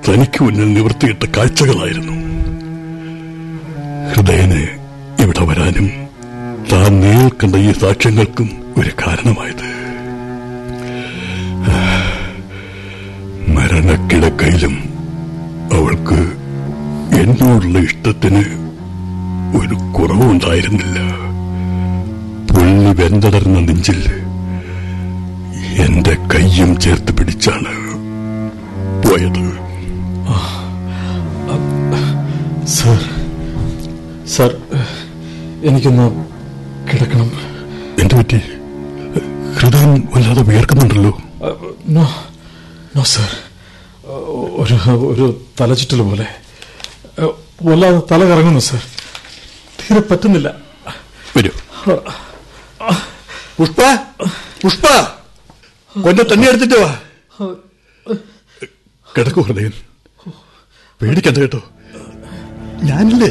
തനിക്ക് മുന്നിൽ നിവർത്തിയിട്ട കാഴ്ചകളായിരുന്നു ഹൃദയന് ഇവിടെ വരാനും താൻ നേരിൽ കണ്ട ഈ സാക്ഷ്യങ്ങൾക്കും ഒരു കാരണമായത് മരണക്കിടക്കയിലും അവൾക്ക് എന്നോടുള്ള ഇഷ്ടത്തിന് ഒരു കുറവുണ്ടായിരുന്നില്ല പുള്ളി വെന്തടർന്ന നെഞ്ചിൽ എന്റെ കയ്യും ചേർത്ത് പിടിച്ചാണ് പോയത് സർ സർ എനിക്കൊന്ന് കിടക്കണം എന്തു പറ്റി ഹൃദയം വല്ലാതെ വിയർക്കുന്നുണ്ടല്ലോ നോ നോ സർ ഒരു ഒരു തലചുറ്റൽ പോലെ വല്ലാതെ തല കറങ്ങുന്നു സർ തീരെ പറ്റുന്നില്ല വരൂ പുഷ്പ പുഷ്പ കൊന്നെ തന്നെ എടുത്തിട്ട് വാ കിടക്കൂ ഹൃദയൻ പേടിക്കണ്ട കേട്ടോ ഞാനില്ലേ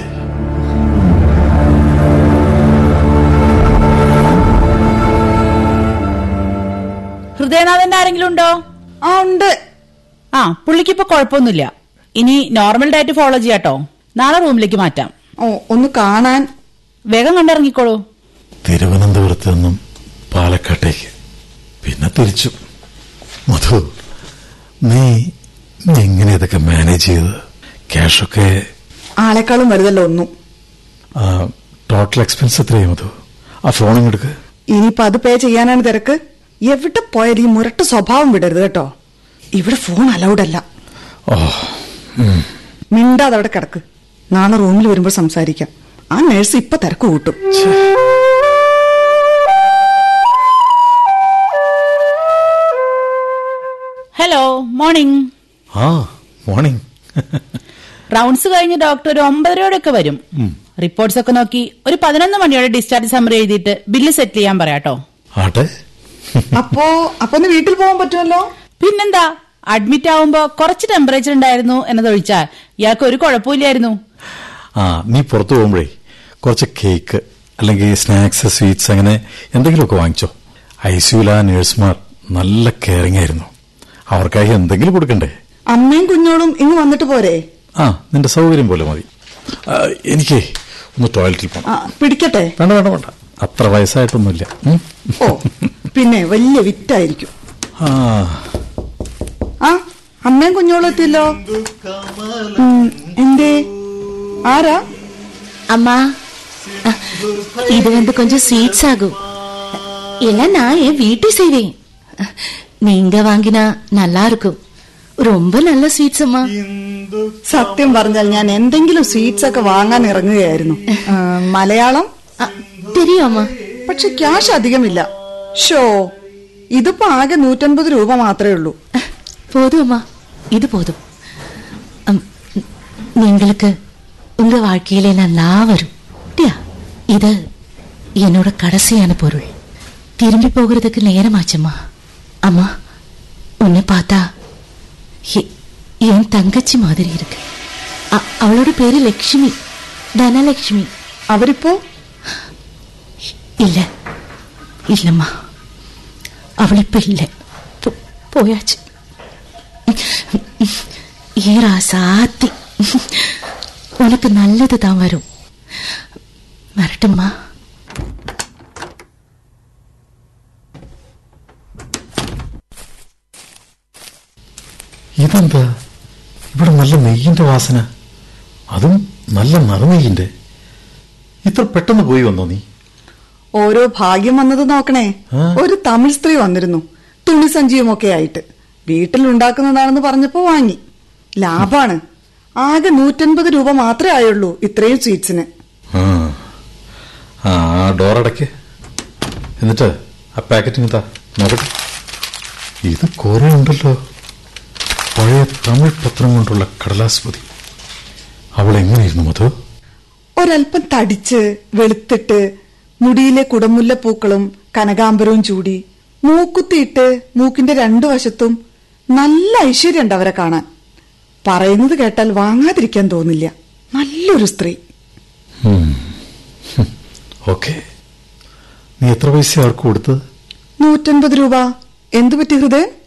ഹൃദയനാഥന്റെ ആരെങ്കിലും ഉണ്ടോ ആ ഉണ്ട് ആ പുള്ളിക്ക് ഇപ്പൊ കുഴപ്പമൊന്നുമില്ല ഇനി നോർമൽ ഡയറ്റ് ഫോളോ ചെയ്യാട്ടോ നാളെ റൂമിലേക്ക് മാറ്റാം ഓ ഒന്ന് കാണാൻ വേഗം കണ്ടിറങ്ങിക്കോളൂ തിരുവനന്തപുരത്ത് നിന്നും പാലക്കാട്ടേക്ക് പിന്നെ തിരിച്ചു മധു നീ നീ എങ്ങനെ ഇതൊക്കെ മാനേജ് ചെയ്ത് ക്യാഷൊക്കെ ആളെക്കാളും വലുതല്ല ഒന്നും ടോട്ടൽ എക്സ്പെൻസ് എത്രയായി മധു ആ ഫോണും എടുക്ക് ഇനിയിപ്പോ അത് പേ ചെയ്യാനാണ് തിരക്ക് എവിടെ പോയാലും ഈ മുരട്ട് സ്വഭാവം വിടരുത് കേട്ടോ ഇവിടെ ഫോൺ അലൗഡ് അല്ല ഓ മിണ്ടാതെ അവിടെ കിടക്ക് നാളെ റൂമിൽ വരുമ്പോൾ സംസാരിക്കാം ആ നേഴ്സ് ഇപ്പൊ തിരക്ക് കൂട്ടും ഹലോ മോർണിംഗ് ആ മോർണിംഗ് റൗണ്ട്സ് കഴിഞ്ഞ് ഡോക്ടർ ഒരു ഒമ്പതരയോടൊക്കെ വരും റിപ്പോർട്ട്സ് ഒക്കെ നോക്കി ഒരു പതിനൊന്ന് മണിയോടെ ഡിസ്ചാർജ് സമ്മറി എഴുതിയിട്ട് ബില്ല് സെറ്റിൽ ചെയ്യാൻ പറയാട്ടോ ആട്ടെ അപ്പോ അപ്പൊ ഒന്ന് വീട്ടിൽ പോകാൻ പറ്റുമല്ലോ പിന്നെന്താ അഡ്മിറ്റ് ആവുമ്പോ കുറച്ച് ടെമ്പറേച്ചർ ഉണ്ടായിരുന്നു എന്നതൊഴിച്ചാൽ ഇയാൾക്ക് ഒരു കുഴപ്പമില്ലായിരുന്നു ആ നീ പുറത്തു പോകുമ്പോഴേ കുറച്ച് കേക്ക് അല്ലെങ്കിൽ സ്നാക്സ് സ്വീറ്റ്സ് അങ്ങനെ എന്തെങ്കിലുമൊക്കെ വാങ്ങിച്ചോ ഐസിയുല നേഴ്സുമാർ നല്ല കെയറിംഗ് ആയിരുന്നു അവർക്കായി എന്തെങ്കിലും കൊടുക്കണ്ടേ അമ്മയും കുഞ്ഞോളും ഇങ്ങ് വന്നിട്ട് പോരെ ആ നിന്റെ സൗകര്യം പോലെ മതി ആ, എനിക്കേ ഒന്ന് ടോയ്ലറ്റിൽ പോകണം ആ പിടിക്കട്ടെ വേണ്ട വേണ്ട വേണ്ട അത്ര വയസ്സായിട്ടൊന്നുമില്ല ഉം. ഓ പിന്നെ വലിയ വിറ്റായിരിക്കും ആ ആ അമ്മയും കുഞ്ഞോളും എത്തിയല്ലോ ഉം, എന്തേ ആരാ அம்மா அஹ், இது வந்து கொஞ்சம் ஸ்வீட்ஸ் ஆகும் எல்லாம் நான் என் வீட்டு செய்வேன் அஹ், நீங்க வாங்கினா நல்லா இருக்கும் ரொம்ப நல்ல ஸ்வீட்ஸ் அம்மா സത്യം പറഞ്ഞാൽ ഞാൻ എന്തെങ്കിലും സ്വീറ്റ്സ് ഒക്കെ വാങ്ങാൻ ഇറങ്ങുകയായിരുന്നു ആ, മലയാളം அஹ், தெரியும் அம்மா പക്ഷെ ക്യാഷ് അധികമില്ല ഷോ ഇതിപ്പോ ആകെ നൂറ്റൻപത് രൂപ മാത്രമേ ഉള്ളൂ அஹ், போதும் அம்மா இது போதும் அம், நீங்களுக்கு உங்க வாழ்க்கையில நல்லா வரும் டியா இது என்னோட கடைசியான பொருள் திரும்பி போகிறதுக்கு நேரமாச்சம்மா அம்மா உன்னை பார்த்தா எ- என் தங்கச்சி மாதிரி இருக்கு அ- அவளோட பேரு லக்ஷ்மி தனலக்ஷ்மி അവരിപ്പോ இல்ல இல்லம்மா அவள் இப்ப இல்ல போ- போயாச்சு ஏரா சாத்தி உனக்கு நல்லது தான் வரும் வரட்டும்மா ഇതെന്താ ഇവിടെ നല്ല നെയ്യിന്റെ വാസന അതും നല്ല നറുനെയ്യിന്റെ ഇത്ര പെട്ടെന്ന് പോയി വന്നോ നീ ഓരോ ഭാഗ്യം വന്നത് നോക്കണേ ആ? ഒരു തമിഴ് സ്ത്രീ വന്നിരുന്നു തുണി സഞ്ചിയും ഒക്കെ ആയിട്ട് വീട്ടിൽ ഉണ്ടാക്കുന്നതാണെന്ന് പറഞ്ഞപ്പോ വാങ്ങി ലാഭാണ് ആകെ നൂറ്റൻപത് രൂപ മാത്രമേ ആയുള്ളൂ ഇത്രയും സ്വീറ്റ്സിന് ആ ആ ആ ഡോർ അടയ്ക്ക് എന്നിട്ട് ആ പാക്കറ്റിങ് താ നോക്കട്ടെ ഇത് കുറെ ഉണ്ടല്ലോ പഴയ തമിഴ് പത്രം കൊണ്ടുള്ള കടലാസ്പതി അവൾ എങ്ങനെയിരുന്നു മധു ഒരല്പം തടിച്ച് വെളുത്തിട്ട് മുടിയിലെ കുടമുല്ല പൂക്കളും കനകാംബരവും ചൂടി മൂക്കുത്തിയിട്ട് മൂക്കിന്റെ രണ്ടു വശത്തും നല്ല ഐശ്വര്യമുണ്ട് അവരെ കാണാൻ പറയുന്നത് കേട്ടാൽ വാങ്ങാതിരിക്കാൻ തോന്നില്ല നല്ലൊരു സ്ത്രീ ഓക്കെ നീ എത്ര പൈസ അവർക്ക് കൊടുത്തത് നൂറ്റൻപത് രൂപ എന്തു പറ്റി ഹൃദയൻ